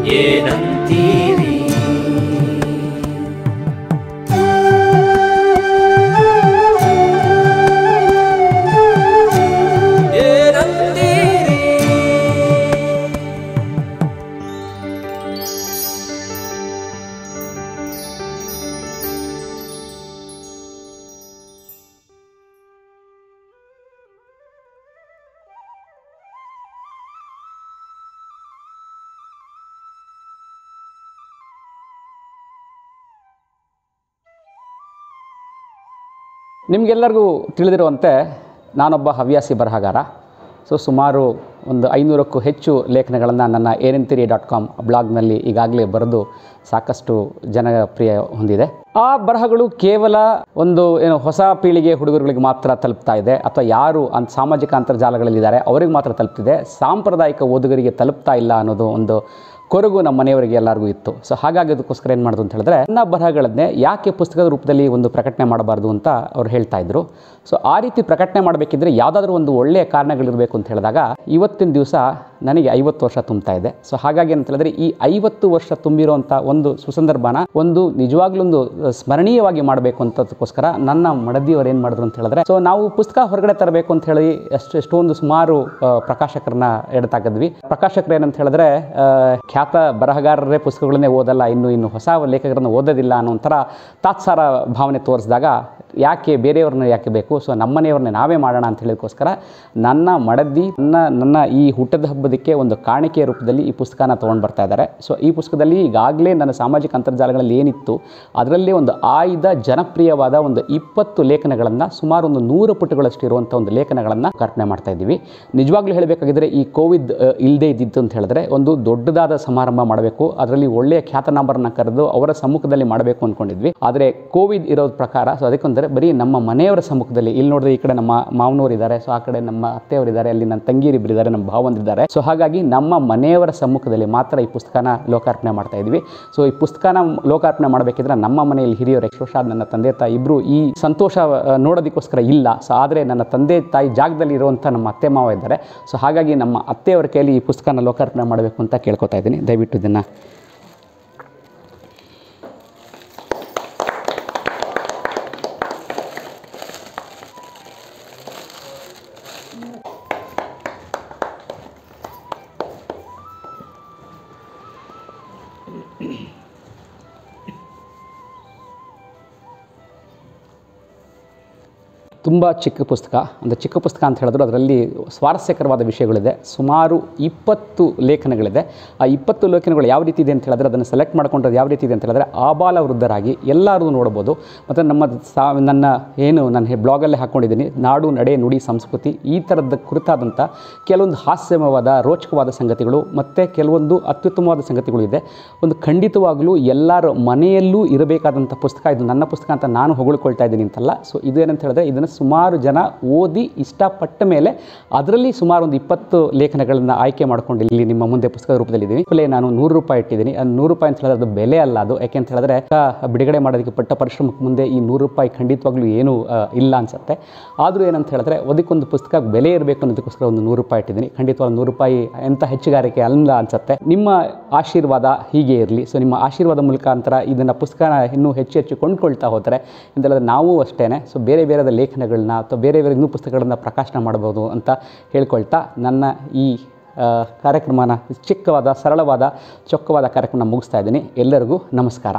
ಏನಂತೀರಿ ಏನಂತೀರಿ ನಿಮಗೆಲ್ಲರಿಗೂ ತಿಳಿದಿರುವಂತೆ ನಾನೊಬ್ಬ ಹವ್ಯಾಸಿ ಬರಹಗಾರ ಸೊ ಸುಮಾರು ಒಂದು ಐನೂರಕ್ಕೂ ಹೆಚ್ಚು ಲೇಖನಗಳನ್ನು ನನ್ನ ಏನಂತಿರಿ ಡಾಟ್ ಕಾಮ್ ಬ್ಲಾಗ್ನಲ್ಲಿ ಈಗಾಗಲೇ ಬರೆದು ಸಾಕಷ್ಟು ಜನಪ್ರಿಯ ಹೊಂದಿದೆ ಆ ಬರಹಗಳು ಕೇವಲ ಒಂದು ಏನು ಹೊಸ ಪೀಳಿಗೆ ಹುಡುಗರುಗಳಿಗೆ ಮಾತ್ರ ತಲುಪ್ತಾ ಇದೆ ಅಥವಾ ಯಾರು ಅಂತ ಸಾಮಾಜಿಕ ಅಂತರ್ಜಾಲಗಳಲ್ಲಿದ್ದಾರೆ ಅವರಿಗೆ ಮಾತ್ರ ತಲುಪ್ತಿದೆ ಸಾಂಪ್ರದಾಯಿಕ ಓದುಗರಿಗೆ ತಲುಪ್ತಾ ಇಲ್ಲ ಅನ್ನೋದು ಒಂದು ಕೊರಗು ನಮ್ಮ ಮನೆಯವರಿಗೆ ಎಲ್ಲರಿಗೂ ಇತ್ತು ಸೊ ಹಾಗಾಗಿ ಅದಕ್ಕೋಸ್ಕರ ಏನು ಮಾಡೋದು ಅಂತ ಹೇಳಿದ್ರೆ ನನ್ನ ಬರಹಗಳನ್ನೇ ಯಾಕೆ ಪುಸ್ತಕದ ರೂಪದಲ್ಲಿ ಒಂದು ಪ್ರಕಟಣೆ ಮಾಡಬಾರ್ದು ಅಂತ ಅವ್ರು ಹೇಳ್ತಾ ಇದ್ರು ಸೊ ಆ ರೀತಿ ಪ್ರಕಟಣೆ ಮಾಡಬೇಕಿದ್ರೆ ಯಾವುದಾದ್ರೂ ಒಂದು ಒಳ್ಳೆಯ ಕಾರಣಗಳಿರಬೇಕು ಅಂತ ಹೇಳಿದಾಗ ಇವತ್ತಿನ ದಿವಸ ನನಗೆ ಐವತ್ತು ವರ್ಷ ತುಂಬ್ತಾ ಇದೆ ಸೊ ಹಾಗಾಗಿ ಅಂತ ಹೇಳಿದ್ರೆ ಈ ಐವತ್ತು ವರ್ಷ ತುಂಬಿರುವಂಥ ಒಂದು ಸುಸಂದರ್ಭನ ಒಂದು ನಿಜವಾಗ್ಲೂ ಸ್ಮರಣೀಯವಾಗಿ ಮಾಡಬೇಕು ಅಂತದಕ್ಕೋಸ್ಕರ ನನ್ನ ಮಡದಿಯವರು ಏನು ಮಾಡಿದ್ರು ಅಂತ ಹೇಳಿದ್ರೆ ಸೊ ನಾವು ಪುಸ್ತಕ ಹೊರಗಡೆ ತರಬೇಕು ಅಂತ ಹೇಳಿ ಎಷ್ಟು ಎಷ್ಟೊಂದು ಸುಮಾರು ಆ, ಪ್ರಕಾಶಕರನ್ನ ಎಡತಾಕಿದ್ವಿ ಪ್ರಕಾಶಕರು ಏನಂತ ಹೇಳಿದ್ರೆ ಆ, ಖ್ಯಾತ ಬರಹಗಾರರೇ ಪುಸ್ತಕಗಳನ್ನೇ ಓದಲ್ಲ ಇನ್ನು ಇನ್ನು ಹೊಸ ಲೇಖಕರನ್ನು ಓದೋದಿಲ್ಲ ಅನ್ನೋ ಒಂಥರ ತಾತ್ಸಾರ ಭಾವನೆ ತೋರಿಸಿದಾಗ ಯಾಕೆ ಬೇರೆಯವ್ರನ್ನ ಯಾಕೆ ಬೇಕು ಸೊ ನಮ್ಮನೆಯವ್ರನ್ನ ನಾವೇ ಮಾಡೋಣ ಅಂತ ಹೇಳಿದಕ್ಕೋಸ್ಕರ ನನ್ನ ಮಡದಿ ನನ್ನ ನನ್ನ ಈ ಹುಟ್ಟದ ಹಬ್ಬದಕ್ಕೆ ಒಂದು ಕಾಣಿಕೆಯ ರೂಪದಲ್ಲಿ ಈ ಪುಸ್ತಕನ ತೊಗೊಂಡು ಬರ್ತಾ ಇದ್ದಾರೆ ಸೊ ಈ ಪುಸ್ತಕದಲ್ಲಿ ಈಗಾಗಲೇ ನನ್ನ ಸಾಮಾಜಿಕ ಅಂತರ್ಜಾಲಗಳಲ್ಲಿ ಏನಿತ್ತು ಅದರಲ್ಲಿ ಒಂದು ಆಯ್ದ ಜನಪ್ರಿಯವಾದ ಒಂದು ಇಪ್ಪತ್ತು ಲೇಖನಗಳನ್ನು ಸುಮಾರು ಒಂದು ನೂರು ಪುಟಗಳಷ್ಟು ಇರುವಂಥ ಒಂದು ಲೇಖನಗಳನ್ನು ಕಲ್ಪನೆ ಮಾಡ್ತಾ ಇದ್ದೀವಿ ನಿಜವಾಗ್ಲೂ ಹೇಳಬೇಕಾಗಿದ್ರೆ ಈ ಕೋವಿಡ್ ಇಲ್ಲದೇ ಇದ್ದಿದ್ದು ಅಂತ ಹೇಳಿದ್ರೆ ಒಂದು ದೊಡ್ಡದಾದ ಸಮಾರಂಭ ಮಾಡಬೇಕು ಅದರಲ್ಲಿ ಒಳ್ಳೆಯ ಖ್ಯಾತನಾಮರನ್ನ ಕರೆದು ಅವರ ಸಮ್ಮುಖದಲ್ಲಿ ಮಾಡಬೇಕು ಅಂದ್ಕೊಂಡಿದ್ವಿ ಆದರೆ ಕೋವಿಡ್ ಇರೋದ್ ಪ್ರಕಾರ ಸೊ ಅದಕ್ಕೊಂದರೆ ಬರೀ ನಮ್ಮ ಮನೆಯವರ ಸಮ್ಮುಖದಲ್ಲಿ ಇಲ್ಲಿ ನೋಡಿದ್ರೆ ಈ ಕಡೆ ನಮ್ಮ ಮಾವನವರು ಇದ್ದಾರೆ ಸೊ ಆ ಕಡೆ ನಮ್ಮ ಅತ್ತೆಯವರು ಇದ್ದಾರೆ ಅಲ್ಲಿ ನನ್ನ ತಂಗಿಯರಿಬ್ಬರು ಇದ್ದಾರೆ ನಮ್ಮ ಭಾವಂದಿದ್ದಾರೆ ಸೊ ಹಾಗಾಗಿ ನಮ್ಮ ಮನೆಯವರ ಸಮ್ಮುಖದಲ್ಲಿ ಮಾತ್ರ ಈ ಪುಸ್ತಕನ ಲೋಕಾರ್ಪಣೆ ಮಾಡ್ತಾ ಇದ್ವಿ ಸೊ ಈ ಪುಸ್ತಕನ ಲೋಕಾರ್ಪಣೆ ಮಾಡಬೇಕಿದ್ರೆ ನಮ್ಮ ಮನೆಯಲ್ಲಿ ಹಿರಿಯರು ಎಷ್ಟು ವರ್ಷ ಆದ ನನ್ನ ತಂದೆ ತಾಯಿ ಇಬ್ಬರು ಈ ಸಂತೋಷ ಆ, ನೋಡೋದಕ್ಕೋಸ್ಕರ ಇಲ್ಲ ಸೊ ಆದರೆ ನನ್ನ ತಂದೆ ತಾಯಿ ಜಾಗದಲ್ಲಿ ಇರುವಂಥ ನಮ್ಮ ಅತ್ತೆ ಮಾವ ಇದ್ದಾರೆ ಸೊ ಹಾಗಾಗಿ ನಮ್ಮ ಅತ್ತೆಯವರ ಕೈಯಲ್ಲಿ ಈ ಪುಸ್ತಕನ ಲೋಕಾರ್ಪಣೆ ಮಾಡಬೇಕು ಅಂತ ಕೇಳ್ಕೊತಾ ಇದ್ದೀನಿ ದಯವಿಟ್ಟು ಇದನ್ನು ತುಂಬ ಚಿಕ್ಕ ಪುಸ್ತಕ ಅಂದರೆ ಚಿಕ್ಕ ಪುಸ್ತಕ ಅಂತ ಹೇಳಿದ್ರು ಅದರಲ್ಲಿ ಸ್ವಾರಸ್ಯಕರವಾದ ವಿಷಯಗಳಿದೆ ಸುಮಾರು ಇಪ್ಪತ್ತು ಲೇಖನಗಳಿದೆ ಆ ಇಪ್ಪತ್ತು ಲೇಖನಗಳು ಯಾವ ರೀತಿ ಇದೆ ಅಂತ ಹೇಳಿದ್ರೆ ಅದನ್ನು ಸೆಲೆಕ್ಟ್ ಮಾಡ್ಕೊಂಡ್ರೆ ಯಾವ ರೀತಿ ಇದೆ ಅಂತ ಹೇಳಿದ್ರೆ ಆಬಾಲ ವೃದ್ಧರಾಗಿ ಎಲ್ಲರೂ ನೋಡ್ಬೋದು ಮತ್ತು ನಮ್ಮ ಸಾ ನನ್ನ ಏನು ನಾನು ಬ್ಲಾಗಲ್ಲೇ ಹಾಕ್ಕೊಂಡಿದ್ದೀನಿ ನಾಡು ನಡೆ ನುಡಿ ಸಂಸ್ಕೃತಿ ಈ ಥರದ ಕುರಿತಾದಂಥ ಕೆಲವೊಂದು ಹಾಸ್ಯಮವಾದ ರೋಚಕವಾದ ಸಂಗತಿಗಳು ಮತ್ತು ಕೆಲವೊಂದು ಅತ್ಯುತ್ತಮವಾದ ಸಂಗತಿಗಳು ಇದೆ ಒಂದು ಖಂಡಿತವಾಗಲೂ ಎಲ್ಲರ ಮನೆಯಲ್ಲೂ ಇರಬೇಕಾದಂಥ ಪುಸ್ತಕ ಇದು ನನ್ನ ಪುಸ್ತಕ ಅಂತ ನಾನು ಹೊಗಳ್ಕೊಳ್ತಾ ಇದ್ದೀನಿ ಅಂತಲ್ಲ ಸೊ ಇದು ಏನಂತ ಹೇಳಿದ್ರೆ ಇದನ್ನು ಸುಮಾರು ಜನ ಓದಿ ಇಷ್ಟಪಟ್ಟ ಮೇಲೆ ಅದರಲ್ಲಿ ಸುಮಾರು ಒಂದು ಇಪ್ಪತ್ತು ಲೇಖನಗಳನ್ನು ಆಯ್ಕೆ ಮಾಡ್ಕೊಂಡು ಇಲ್ಲಿ ನಿಮ್ಮ ಮುಂದೆ ಪುಸ್ತಕದ ರೂಪದಲ್ಲಿ ಇದ್ದೀನಿ ಬೆಲೆ ನಾನು ನೂರು ರೂಪಾಯಿ ಇಟ್ಟಿದ್ದೀನಿ ಅದು ನೂರು ರೂಪಾಯಿ ಅಂತ ಹೇಳಿದ್ರೆ ಅದು ಬೆಲೆ ಅಲ್ಲ ಅದು ಯಾಕೆ ಅಂತ ಹೇಳಿದ್ರೆ ಪುಸ್ತಕ ಬಿಡುಗಡೆ ಮಾಡೋದಕ್ಕೆ ಪಟ್ಟ ಪರಿಶ್ರಮಕ್ಕೆ ಮುಂದೆ ಈ ನೂರು ರೂಪಾಯಿ ಖಂಡಿತವಾಗ್ಲೂ ಏನೂ ಆ, ಇಲ್ಲ ಅನ್ಸುತ್ತೆ ಆದರೂ ಏನಂತ ಹೇಳಿದ್ರೆ ಅದಕ್ಕೊಂದು ಪುಸ್ತಕ ಬೆಲೆ ಇರಬೇಕು ಅನ್ನೋದಕ್ಕೋಸ್ಕರ ಒಂದು ನೂರು ರೂಪಾಯಿ ಇಟ್ಟಿದ್ದೀನಿ ಖಂಡಿತವಾಗ್ಲೂ ನೂರು ರೂಪಾಯಿ ಎಂಥ ಹೆಚ್ಚುಗಾರಿಕೆ ಅಲ್ಲ ಅನ್ಸುತ್ತೆ ನಿಮ್ಮ ಆಶೀರ್ವಾದ ಹೀಗೆ ಇರಲಿ ಸೊ ನಿಮ್ಮ ಆಶೀರ್ವಾದ ಮುಖಾಂತರ ಇದನ್ನು ಪುಸ್ತಕನ ಇನ್ನೂ ಹೆಚ್ಚು ಹೆಚ್ಚು ಕೊಂಡ್ಕೊಳ್ತಾ ಹೋದರೆ ಅಂತ ಹೇಳಿದ್ರೆ ನಾವು ಅಷ್ಟೇ ಸೊ ಬೇರೆ ಬೇರೆದ ಲೇಖನಗಳನ್ನ ಅಥವಾ ಬೇರೆ ಬೇರೆ ಇನ್ನೂ ಪುಸ್ತಕಗಳನ್ನ ಪ್ರಕಾಶನ ಮಾಡ್ಬೋದು ಅಂತ ಹೇಳ್ಕೊಳ್ತಾ ನನ್ನ ಈ ಆ, ಕಾರ್ಯಕ್ರಮನ ಚಿಕ್ಕವಾದ ಸರಳವಾದ ಚೊಕ್ಕವಾದ ಕಾರ್ಯಕ್ರಮ ಮುಗಿಸ್ತಾ ಇದ್ದೀನಿ ಎಲ್ಲರಿಗೂ ನಮಸ್ಕಾರ